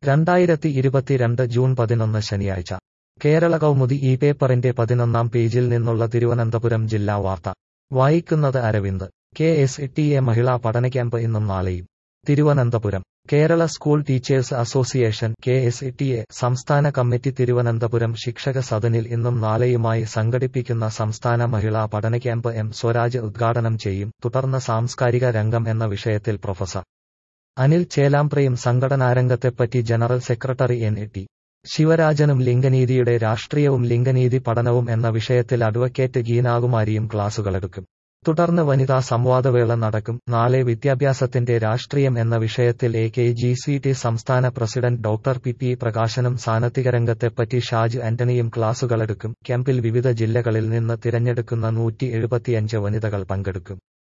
രണ്ടായിരത്തി ഇരുപത്തിരണ്ട് ജൂൺ പതിനൊന്ന് ശനിയാഴ്ച കേരള കൗമുദി ഈ പേപ്പറിന്റെ പതിനൊന്നാം പേജിൽ നിന്നുള്ള തിരുവനന്തപുരം ജില്ലാ വാർത്ത വായിക്കുന്നത് Aravind K S T A മഹിളാ പഠന ക്യാമ്പ് ഇന്നും നാളെയും Thiruvananthapuram Kerala school teachers association K S T A സംസ്ഥാന കമ്മിറ്റി തിരുവനന്തപുരം ശിക്ഷക സദനിൽ ഇന്നും നാളെയുമായി സംഘടിപ്പിക്കുന്ന സംസ്ഥാന മഹിളാ പഠന ക്യാമ്പ് എം സ്വരാജ് ഉദ്ഘാടനം ചെയ്യും തുടർന്ന് സാംസ്കാരിക രംഗം എന്ന വിഷയത്തിൽ പ്രൊഫസർ അനിൽ ചേലാമ്പ്രയും സംഘടനാരംഗത്തെപ്പറ്റി ജനറൽ സെക്രട്ടറി എൻ ടി ശിവരാജനും ലിംഗനീതിയുടെ രാഷ്ട്രീയവും ലിംഗനീതി പഠനവും എന്ന വിഷയത്തിൽ അഡ്വക്കേറ്റ് ഗീനാകുമാരിയും ക്ലാസുകളെടുക്കും തുടർന്ന് വനിതാ സംവാദവേള നടക്കും നാളെ വിദ്യാഭ്യാസത്തിന്റെ രാഷ്ട്രീയം എന്ന വിഷയത്തിൽ A K G C T സംസ്ഥാന പ്രസിഡന്റ് ഡോക്ടർ പി പി പ്രകാശനും സാനത്തിക രംഗത്തെപ്പറ്റി ഷാജ് ആന്റണിയും ക്ലാസുകളെടുക്കും ക്യാമ്പിൽ വിവിധ ജില്ലകളിൽ നിന്ന് തിരഞ്ഞെടുക്കുന്ന നൂറ്റി എഴുപത്തിയഞ്ച് വനിതകൾ പങ്കെടുക്കും